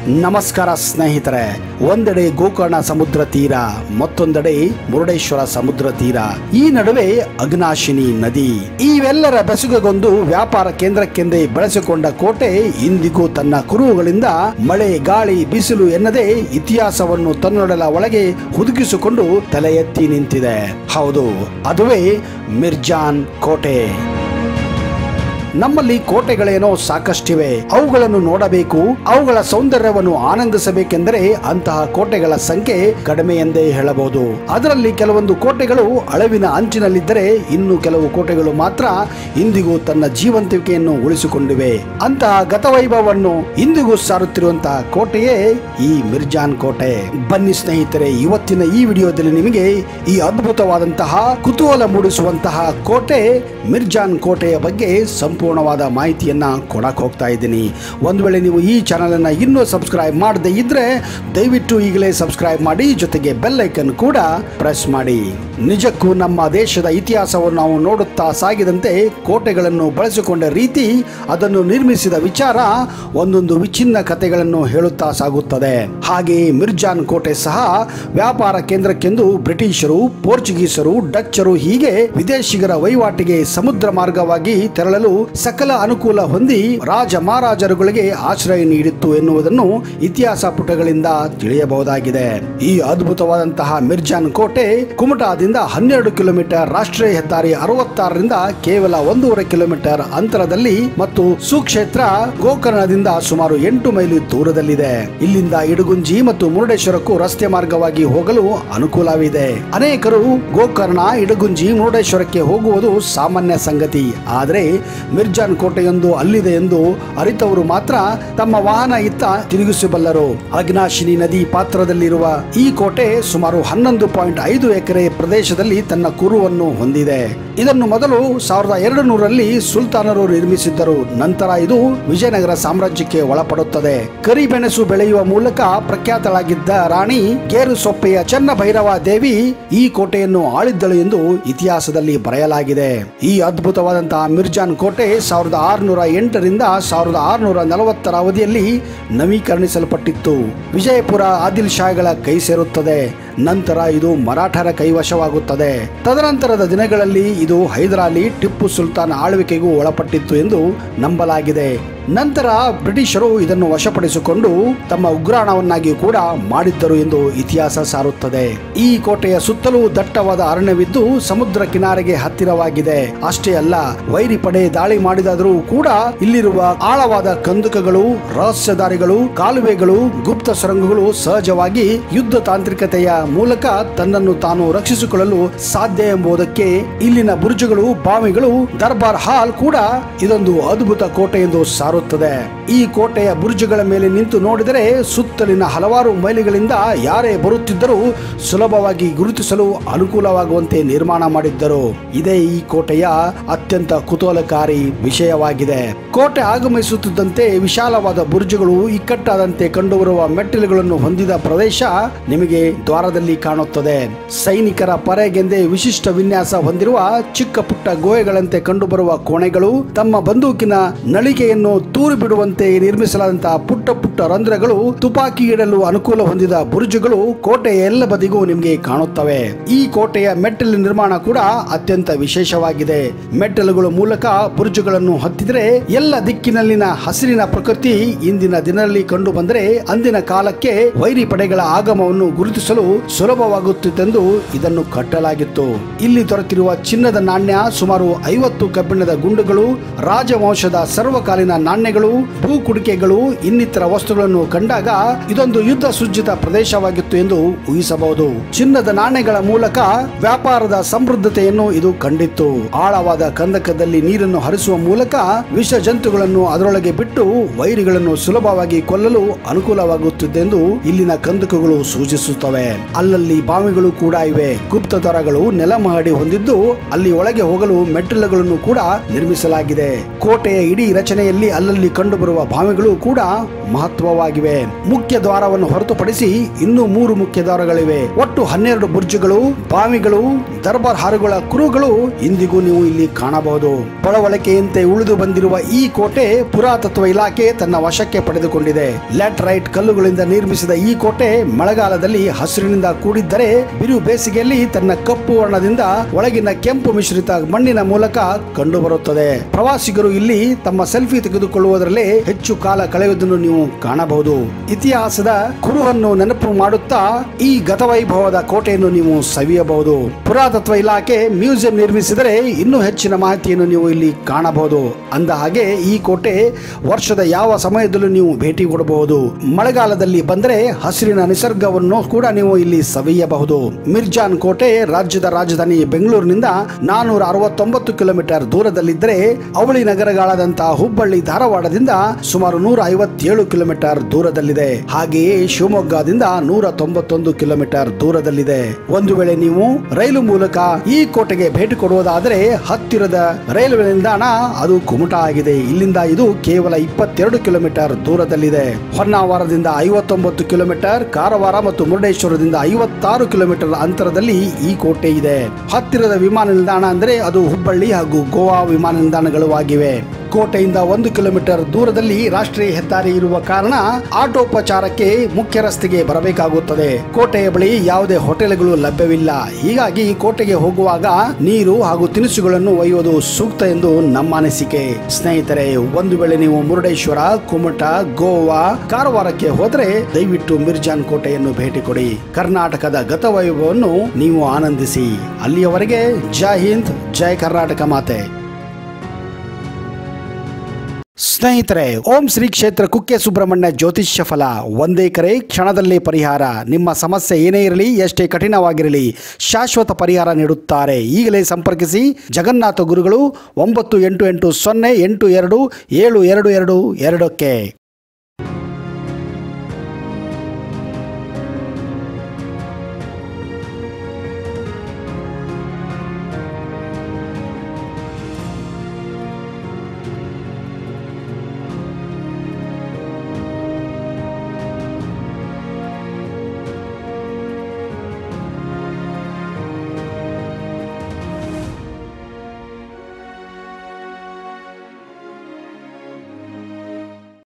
ನಮಸ್ಕಾರ ಸ್ನೇಹಿತರೆ ಒಂದೆಡೆ ಗೋಕರ್ಣ ಸಮುದ್ರ ತೀರ ಮತ್ತೊಂದೆಡೆ ಮುರುಡೇಶ್ವರ ಸಮುದ್ರ ತೀರ ಈ ನಡುವೆ ಅಗ್ನಾಶಿನಿ ನದಿ ಇವೆಲ್ಲರ ಬೆಸುಗೆಗೊಂದು ವ್ಯಾಪಾರ ಕೇಂದ್ರಕ್ಕೆಂದೇ ಬೆಳೆಸಿಕೊಂಡ ಕೋಟೆ ಇಂದಿಗೂ ತನ್ನ ಕುರುಹುಗಳಿಂದ ಮಳೆ ಗಾಳಿ ಬಿಸಿಲು ಎನ್ನದೇ ಇತಿಹಾಸವನ್ನು ತನ್ನೊಡಲ ಒಳಗೆ ಹುದುಗಿಸಿಕೊಂಡು ತಲೆ ಎತ್ತಿ ನಿಂತಿದೆ ಹೌದು ಅದುವೇ ಮಿರ್ಜಾನ್ ಕೋಟೆ ನಮ್ಮಲ್ಲಿ ಕೋಟೆಗಳೇನೋ ಸಾಕಷ್ಟಿವೆ ಅವುಗಳನ್ನು ನೋಡಬೇಕು ಅವುಗಳ ಸೌಂದರ್ಯವನ್ನು ಆನಂದಿಸಬೇಕೆಂದರೆ ಅಂತಹ ಕೋಟೆಗಳ ಸಂಖ್ಯೆ ಕಡಿಮೆ ಎಂದೇ ಹೇಳಬಹುದು ಅದರಲ್ಲಿ ಕೆಲವೊಂದು ಕೋಟೆಗಳು ಅಳವಿನ ಅಂಚಿನಲ್ಲಿದ್ದರೆ ಇನ್ನು ಕೆಲವು ಕೋಟೆಗಳು ಮಾತ್ರ ಇಂದಿಗೂ ತನ್ನ ಜೀವಂತಿಕೆಯನ್ನು ಉಳಿಸಿಕೊಂಡಿವೆ ಅಂತಹ ಗತವೈಭವವನ್ನು ಇಂದಿಗೂ ಸಾರುತ್ತಿರುವಂತಹ ಕೋಟೆಯೇ ಈ ಮಿರ್ಜಾನ್ ಕೋಟೆ ಬನ್ನಿ ಸ್ನೇಹಿತರೆ ಇವತ್ತಿನ ಈ ವಿಡಿಯೋದಲ್ಲಿ ನಿಮಗೆ ಈ ಅದ್ಭುತವಾದಂತಹ ಕುತೂಹಲ ಮೂಡಿಸುವಂತಹ ಕೋಟೆ ಮಿರ್ಜಾನ್ ಕೋಟೆಯ ಬಗ್ಗೆ ಸಂಪೂರ್ಣವಾದ ಮಾಹಿತಿಯನ್ನ ಕೊಡಕ್ ಹೋಗ್ತಾ ಇದ್ದೀನಿ ಒಂದು ವೇಳೆ ನೀವು ಈ ಚಾನಲ್ ಅನ್ನ ಇನ್ನೂ ಸಬ್ಸ್ಕ್ರೈಬ್ ಮಾಡದೇ ಇದ್ರೆ ದಯವಿಟ್ಟು ಈಗಲೇ ಸಬ್ಸ್ಕ್ರೈಬ್ ಮಾಡಿ ಜೊತೆಗೆ ಬೆಲ್ ಐಕನ್ ಕೂಡ ಪ್ರೆಸ್ ಮಾಡಿ ನಿಜಕ್ಕೂ ನಮ್ಮ ದೇಶದ ಇತಿಹಾಸವನ್ನು ನಾವು ನೋಡುತ್ತಾ ಸಾಗಿದಂತೆ ಕೋಟೆಗಳನ್ನು ಬಳಸಿಕೊಂಡ ರೀತಿ ಅದನ್ನು ನಿರ್ಮಿಸಿದ ವಿಚಾರ ಒಂದೊಂದು ವಿಚ್ಛಿನ್ನ ಕಥೆಗಳನ್ನು ಹೇಳುತ್ತಾ ಸಾಗುತ್ತದೆ ಹಾಗೆ ಮಿರ್ಜಾನ್ ಕೋಟೆ ಸಹ ವ್ಯಾಪಾರ ಕೇಂದ್ರಕ್ಕೆಂದು ಬ್ರಿಟಿಷರು ಪೋರ್ಚುಗೀಸರು ಡಚ್ಚರು ಹೀಗೆ ವಿದೇಶಿಗರ ವಹಿವಾಟಿಗೆ ಸಮುದ್ರ ಮಾರ್ಗವಾಗಿ ತೆರಳಲು ಸಕಲ ಅನುಕೂಲ ಹೊಂದಿ ರಾಜ ಮಹಾರಾಜರುಗಳಿಗೆ ಆಶ್ರಯ ನೀಡಿತ್ತು ಎನ್ನುವುದನ್ನು ಇತಿಹಾಸ ಪುಟಗಳಿಂದ ತಿಳಿಯಬಹುದಾಗಿದೆ ಈ ಅದ್ಭುತವಾದಂತಹ ಮಿರ್ಜಾನ್ ಕೋಟೆ ಕುಮಟಾದಿಂದ ಹನ್ನೆರಡು ಕಿಲೋಮೀಟರ್ ರಾಷ್ಟ್ರೀಯ ಹೆದ್ದಾರಿ ಅರವತ್ತಾರರಿಂದ ಕೇವಲ ಒಂದೂವರೆ ಕಿಲೋಮೀಟರ್ ಅಂತರದಲ್ಲಿ ಮತ್ತು ಸುಕ್ಷೇತ್ರ ಗೋಕರ್ಣದಿಂದ ಸುಮಾರು ಎಂಟು ಮೈಲಿ ದೂರದಲ್ಲಿದೆ ಇಲ್ಲಿಂದ ಇಡಗುಂಜಿ ಮತ್ತು ಮುರುಡೇಶ್ವರಕ್ಕೂ ರಸ್ತೆ ಮಾರ್ಗವಾಗಿ ಹೋಗಲು ಅನುಕೂಲವಿದೆ ಅನೇಕರು ಗೋಕರ್ಣ ಇಡಗುಂಜಿ ಮುರುಡೇಶ್ವರಕ್ಕೆ ಹೋಗುವುದು ಸಾಮಾನ್ಯ ಸಂಗತಿ ಆದರೆ ಮಿರ್ಜಾನ್ ಕೋಟೆಯೊಂದು ಅಲ್ಲಿದೆ ಎಂದು ಅರಿತವರು ಮಾತ್ರ ತಮ್ಮ ವಾಹನ ಇತ್ತ ತಿರುಗಿಸಬಲ್ಲರು ಅಗ್ನಾಶಿನಿ ನದಿ ಪಾತ್ರದಲ್ಲಿರುವ ಈ ಕೋಟೆ ಸುಮಾರು ಹನ್ನೊಂದು ಪಾಯಿಂಟ್ ಐದು ಎಕರೆ ಪ್ರದೇಶದಲ್ಲಿ ತನ್ನ ಕುರುವನ್ನು ಹೊಂದಿದೆ ಇದನ್ನು ಮೊದಲು ಸಾವಿರದ ಎರಡು ನೂರಲ್ಲಿ ಸುಲ್ತಾನರು ನಿರ್ಮಿಸಿದ್ದರು ನಂತರ ಇದು ವಿಜಯನಗರ ಸಾಮ್ರಾಜ್ಯಕ್ಕೆ ಒಳಪಡುತ್ತದೆ ಕರಿಬೆಣಸು ಬೆಳೆಯುವ ಮೂಲಕ ಪ್ರಖ್ಯಾತಳಾಗಿದ್ದ ರಾಣಿ ಗೇರು ಸೊಪ್ಪೆಯ ಚನ್ನ ಭೈರವ ದೇವಿ ಈ ಕೋಟೆಯನ್ನು ಆಳಿದ್ದಳು ಎಂದು ಇತಿಹಾಸದಲ್ಲಿ ಬರೆಯಲಾಗಿದೆ ಈ ಅದ್ಭುತವಾದಂತಹ ಮಿರ್ಜಾನ್ ಕೋಟೆ ಸಾವಿರದ ಆರುನೂರ ಎಂಟರಿಂದ ಸಾವಿರದ ಆರುನೂರ ನಲವತ್ತರ ಅವಧಿಯಲ್ಲಿ ನವೀಕರಣಿಸಲ್ಪಟ್ಟಿತ್ತು ವಿಜಯಪುರ ಆದಿಲ್ ಶಾಹಿಗಳ ಕೈ ಸೇರುತ್ತದೆ ನಂತರ ಇದು ಮರಾಠರ ಕೈವಶವಾಗುತ್ತದೆ ತದನಂತರದ ದಿನಗಳಲ್ಲಿ ಇದು ಹೈದರಾಲಿ ಟಿಪ್ಪು ಸುಲ್ತಾನ್ ಆಳ್ವಿಕೆಗೂ ಒಳಪಟ್ಟಿತ್ತು ಎಂದು ನಂಬಲಾಗಿದೆ ನಂತರ ಬ್ರಿಟಿಷರು ಇದನ್ನು ವಶಪಡಿಸಿಕೊಂಡು ತಮ್ಮ ಉಗ್ರಾಣವನ್ನಾಗಿ ಕೂಡ ಮಾಡಿದ್ದರು ಎಂದು ಇತಿಹಾಸ ಸಾರುತ್ತದೆ ಈ ಕೋಟೆಯ ಸುತ್ತಲೂ ದಟ್ಟವಾದ ಅರಣ್ಯವಿದ್ದು ಸಮುದ್ರ ಕಿನಾರೆಗೆ ಹತ್ತಿರವಾಗಿದೆ ಅಷ್ಟೇ ಅಲ್ಲ ವೈರಿ ಪಡೆ ದಾಳಿ ಮಾಡಿದಾದರೂ ಕೂಡ ಇಲ್ಲಿರುವ ಆಳವಾದ ಕಂದುಕಗಳು ರಹಸ್ಯದಾರಿಗಳು ಕಾಲುವೆಗಳು ಗುಪ್ತ ಸುರಂಗಗಳು ಸಹಜವಾಗಿ ಯುದ್ಧ ತಾಂತ್ರಿಕತೆಯ ಮೂಲಕ ತನ್ನನ್ನು ತಾನು ರಕ್ಷಿಸಿಕೊಳ್ಳಲು ಸಾಧ್ಯ ಎಂಬುದಕ್ಕೆ ಇಲ್ಲಿನ ಬುರ್ಜುಗಳು ಬಾವಿಗಳು ದರ್ಬಾರ್ ಹಾಲ್ ಕೂಡ ಇದೊಂದು ಅದ್ಭುತ ಕೋಟೆ ಎಂದು ಸಾರುತ್ತದೆ ಈ ಕೋಟೆಯ ಬುರ್ಜುಗಳ ಮೇಲೆ ನಿಂತು ನೋಡಿದರೆ ಸುತ್ತಲಿನ ಹಲವಾರು ಮೈಲಿಗಳಿಂದ ಯಾರೇ ಬರುತ್ತಿದ್ದರೂ ಸುಲಭವಾಗಿ ಗುರುತಿಸಲು ಅನುಕೂಲವಾಗುವಂತೆ ನಿರ್ಮಾಣ ಮಾಡಿದ್ದರು ಇದೇ ಈ ಕೋಟೆಯ ಅತ್ಯಂತ ಕುತೂಹಲಕಾರಿ ವಿಷಯವಾಗಿದೆ ಕೋಟೆ ಆಗಮಿಸುತ್ತಿದ್ದಂತೆ ವಿಶಾಲವಾದ ಬುರ್ಜುಗಳು ಇಕ್ಕಟ್ಟಾದಂತೆ ಕಂಡುಬರುವ ಮೆಟ್ಟಿಲುಗಳನ್ನು ಹೊಂದಿದ ಪ್ರದೇಶ ನಿಮಗೆ ದ್ವಾರದಲ್ಲಿ ಕಾಣುತ್ತದೆ ಸೈನಿಕರ ಪರೆಗೆಂದೇ ವಿಶಿಷ್ಟ ವಿನ್ಯಾಸ ಹೊಂದಿರುವ ಚಿಕ್ಕ ಪುಟ್ಟ ಗೋಯೆಗಳಂತೆ ಕಂಡುಬರುವ ಕೋಣೆಗಳು ತಮ್ಮ ಬಂದೂಕಿನ ನಳಿಕೆಯನ್ನು ತೂರಿ ಬಿಡುವಂತೆ ನಿರ್ಮಿಸಲಾದಂತಹ ಪುಟ್ಟ ಪುಟ್ಟ ರಂಧ್ರಗಳು ತುಪಾಕಿ ಇಡಲು ಅನುಕೂಲ ಹೊಂದಿದ ಬುರುಜುಗಳು ಕೋಟೆಯ ಎಲ್ಲ ಬದಿಗೂ ನಿಮಗೆ ಕಾಣುತ್ತವೆ ಈ ಕೋಟೆಯ ಮೆಟ್ಟಲು ನಿರ್ಮಾಣ ಕೂಡ ಅತ್ಯಂತ ವಿಶೇಷವಾಗಿದೆ ಮೆಟ್ಟಲುಗಳ ಮೂಲಕ ಬುರುಜುಗಳನ್ನು ಹತ್ತಿದರೆ ಎಲ್ಲ ದಿಕ್ಕಿನಲ್ಲಿನ ಹಸಿರಿನ ಪ್ರಕೃತಿ ಇಂದಿನ ದಿನದಲ್ಲಿ ಕಂಡು ಬಂದರೆ ಅಂದಿನ ಕಾಲಕ್ಕೆ ವೈರಿ ಪಡೆಗಳ ಆಗಮವನ್ನು ಗುರುತಿಸಲು ಸುಲಭವಾಗುತ್ತಿತ್ತೆಂದು ಇದನ್ನು ಕಟ್ಟಲಾಗಿತ್ತು ಇಲ್ಲಿ ದೊರೆತಿರುವ ಚಿನ್ನದ ನಾಣ್ಯ ಸುಮಾರು ಐವತ್ತು ಕಬ್ಬಿಣದ ಗುಂಡುಗಳು ರಾಜವಂಶದ ಸರ್ವಕಾಲೀನ ನಾಣ್ಯಗಳು ಭೂಕುಡಿಕೆಗಳು ಇನ್ನಿತರ ವಸ್ತುಗಳನ್ನು ಕಂಡಾಗ ಇದೊಂದು ಯುದ್ಧ ಸುಜ್ಜಿತ ಪ್ರದೇಶವಾಗಿತ್ತು ಎಂದು ಊಹಿಸಬಹುದು ಚಿನ್ನದ ನಾಣ್ಯಗಳ ಮೂಲಕ ವ್ಯಾಪಾರದ ಸಮೃದ್ಧತೆಯನ್ನು ಇದು ಕಂಡಿತ್ತು ಆಳವಾದ ಕಂದಕದಲ್ಲಿ ನೀರನ್ನು ಹರಿಸುವ ಮೂಲಕ ವಿಷ ಜಂತುಗಳನ್ನು ಅದರೊಳಗೆ ಬಿಟ್ಟು ವೈರಿಗಳನ್ನು ಸುಲಭವಾಗಿ ಕೊಲ್ಲಲು ಅನುಕೂಲವಾಗುತ್ತಿದ್ದೆಂದು ಇಲ್ಲಿನ ಕಂದಕಗಳು ಸೂಚಿಸುತ್ತವೆ ಅಲ್ಲಲ್ಲಿ ಬಾವಿಗಳು ಕೂಡ ಇವೆ ಗುಪ್ತದರಗಳು ನೆಲಮಹಡಿ ಹೊಂದಿದ್ದು ಅಲ್ಲಿ ಒಳಗೆ ಹೋಗಲು ಮೆಟ್ಟಿಲುಗಳನ್ನು ಕೂಡ ನಿರ್ಮಿಸಲಾಗಿದೆ ಕೋಟೆಯ ಇಡೀ ರಚನೆಯಲ್ಲಿ ಅಲ್ಲಲ್ಲಿ ಕಂಡುಬರುವ ಬಾವಿಗಳು ಕೂಡ ಮಹತ್ವವಾಗಿವೆ ಮುಖ್ಯ ದ್ವಾರವನ್ನು ಹೊರತುಪಡಿಸಿ ಇನ್ನೂ ಮೂರು ಮುಖ್ಯ ದ್ವಾರಗಳಿವೆ ಒಟ್ಟು ಹನ್ನೆರಡು ಬುರ್ಜುಗಳು ಬಾವಿಗಳು ದರ್ಬಾರ್ ಹಾರುಗಳ ಕುರುಗಳು ಇಂದಿಗೂ ನೀವು ಇಲ್ಲಿ ಕಾಣಬಹುದು ಪಳವಳಿಕೆಯಂತೆ ಉಳಿದು ಬಂದಿರುವ ಈ ಕೋಟೆ ಪುರಾತತ್ವ ಇಲಾಖೆ ತನ್ನ ವಶಕ್ಕೆ ಪಡೆದುಕೊಂಡಿದೆ ಲ್ಯಾಟ್ರೈಟ್ ಕಲ್ಲುಗಳಿಂದ ನಿರ್ಮಿಸಿದ ಈ ಕೋಟೆ ಮಳೆಗಾಲದಲ್ಲಿ ಹಸಿರಿನಿಂದ ಕೂಡಿದ್ದರೆ ಬಿರು ಬೇಸಿಗೆಯಲ್ಲಿ ತನ್ನ ಕಪ್ಪು ವರ್ಣದಿಂದ ಒಳಗಿನ ಕೆಂಪು ಮಿಶ್ರಿತ ಮಣ್ಣಿನ ಮೂಲಕ ಕಂಡುಬರುತ್ತದೆ ಪ್ರವಾಸಿಗರು ಇಲ್ಲಿ ತಮ್ಮ ಸೆಲ್ಫಿ ತೆಗೆದುಕೊಳ್ಳುವುದರಲ್ಲೇ ಹೆಚ್ಚು ಕಾಲ ಕಳೆಯುವುದನ್ನು ನೀವು ಕಾಣಬಹುದು ಇತಿಹಾಸದ ಕುರುಹನ್ನು ನೆನಪು ಮಾಡುತ್ತಾ ಈ ಗತವೈಭವದ ಕೋಟೆಯನ್ನು ನೀವು ಸವಿಯಬಹುದು ಪುರಾತತ್ವ ಇಲಾಖೆ ಮ್ಯೂಸಿಯಂ ನಿರ್ಮಿಸಿದರೆ ಇನ್ನೂ ಹೆಚ್ಚಿನ ಮಾಹಿತಿಯನ್ನು ನೀವು ಇಲ್ಲಿ ಕಾಣಬಹುದು ಅಂದ ಹಾಗೆ ಈ ಕೋಟೆ ವರ್ಷದ ಯಾವ ಸಮಯದಲ್ಲೂ ನೀವು ಭೇಟಿ ಕೊಡಬಹುದು ಮಳೆಗಾಲದಲ್ಲಿ ಬಂದರೆ ಹಸಿರಿನ ನಿಸರ್ಗವನ್ನು ಕೂಡ ನೀವು ಇಲ್ಲಿ ಸವಿಯಬಹುದು ಮಿರ್ಜಾನ್ ಕೋಟೆ ರಾಜ್ಯದ ರಾಜಧಾನಿ ಬೆಂಗಳೂರಿನಿಂದ ನಾನೂರ ಅರವತ್ತೊಂಬತ್ತು ಕಿಲೋಮೀಟರ್ ದೂರದಲ್ಲಿದ್ದರೆ ಅವಳಿ ನಗರಗಳಾದಂತಹ ಹುಬ್ಬಳ್ಳಿ ಧಾರವಾಡದಿಂದ ಸುಮಾರು ನೂರ ಐವತ್ತೇಳು ಕಿಲೋಮೀಟರ್ ದೂರದಲ್ಲಿದೆ ಹಾಗೆಯೇ ಶಿವಮೊಗ್ಗದಿಂದ ನೂರ ತೊಂಬತ್ತೊಂದು ಕಿಲೋಮೀಟರ್ ದೂರದಲ್ಲಿದೆ ಒಂದು ವೇಳೆ ನೀವು ರೈಲು ಮೂಲಕ ಈ ಕೋಟೆಗೆ ಭೇಟಿ ಕೊಡುವುದಾದರೆ ಹತ್ತಿರದ ರೈಲ್ವೆ ನಿಲ್ದಾಣ ಅದು ಕುಮಟ ಆಗಿದೆ ಇಲ್ಲಿಂದ ಇದು ಕೇವಲ ಇಪ್ಪತ್ತೆರಡು ಕಿಲೋಮೀಟರ್ ದೂರದಲ್ಲಿದೆ ಹೊನ್ನಾವರದಿಂದ ಐವತ್ತೊಂಬತ್ತು ಕಿಲೋಮೀಟರ್ ಕಾರವಾರ ಮತ್ತು ಮುರುಡೇಶ್ವರದಿಂದ ಐವತ್ತಾರು ಕಿಲೋಮೀಟರ್ ಅಂತರದಲ್ಲಿ ಈ ಕೋಟೆ ಇದೆ ಹತ್ತಿರದ ವಿಮಾನ ನಿಲ್ದಾಣ ಅಂದರೆ ಅದು ಹುಬ್ಬಳ್ಳಿ ಹಾಗೂ ಗೋವಾ ವಿಮಾನ ನಿಲ್ದಾಣಗಳು ಆಗಿವೆ ಕೋಟೆಯಿಂದ ಒಂದು ಕಿಲೋಮೀಟರ್ ದೂರದಲ್ಲಿ ರಾಷ್ಟ್ರೀಯ ಹೆದ್ದಾರಿ ಇರುವ ಕಾರಣ ಆಟೋಪಚಾರಕ್ಕೆ ಮುಖ್ಯ ರಸ್ತೆಗೆ ಬರಬೇಕಾಗುತ್ತದೆ ಕೋಟೆಯ ಬಳಿ ಯಾವುದೇ ಹೋಟೆಲ್ಗಳು ಲಭ್ಯವಿಲ್ಲ ಹೀಗಾಗಿ ಈ ಕೋಟೆಗೆ ಹೋಗುವಾಗ ನೀರು ಹಾಗೂ ತಿನಿಸುಗಳನ್ನು ಒಯ್ಯುವುದು ಸೂಕ್ತ ಎಂದು ನಮ್ಮ ಅನಿಸಿಕೆ ಸ್ನೇಹಿತರೆ ಒಂದು ವೇಳೆ ನೀವು ಮುರುಡೇಶ್ವರ ಕುಮಟ ಗೋವಾ ಕಾರವಾರಕ್ಕೆ ಹೋದರೆ ದಯವಿಟ್ಟು ಮಿರ್ಜಾನ್ ಕೋಟೆಯನ್ನು ಭೇಟಿ ಕೊಡಿ ಕರ್ನಾಟಕದ ಗತವೈಭವವನ್ನು ನೀವು ಆನಂದಿಸಿ ಅಲ್ಲಿಯವರೆಗೆ ಜೈ ಹಿಂದ್ ಜೈ ಕರ್ನಾಟಕ ಮಾತೆ ಸ್ನೇಹಿತರೆ ಓಂ ಶ್ರೀ ಕ್ಷೇತ್ರ ಕುಕ್ಕೆ ಸುಬ್ರಹ್ಮಣ್ಯ ಜ್ಯೋತಿಷ್ಯ ಫಲ ಒಂದೇ ಕರೆ ಕ್ಷಣದಲ್ಲೇ ಪರಿಹಾರ ನಿಮ್ಮ ಸಮಸ್ಯೆ ಏನೇ ಇರಲಿ ಎಷ್ಟೇ ಕಠಿಣವಾಗಿರಲಿ ಶಾಶ್ವತ ಪರಿಹಾರ ನೀಡುತ್ತಾರೆ ಈಗಲೇ ಸಂಪರ್ಕಿಸಿ ಜಗನ್ನಾಥ ಗುರುಗಳು ಒಂಬತ್ತು ಎಂಟು ಎಂಟು ಸೊನ್ನೆ ಎಂಟು ಎರಡು ಏಳು ಎರಡು ಎರಡು ಎರಡಕ್ಕೆ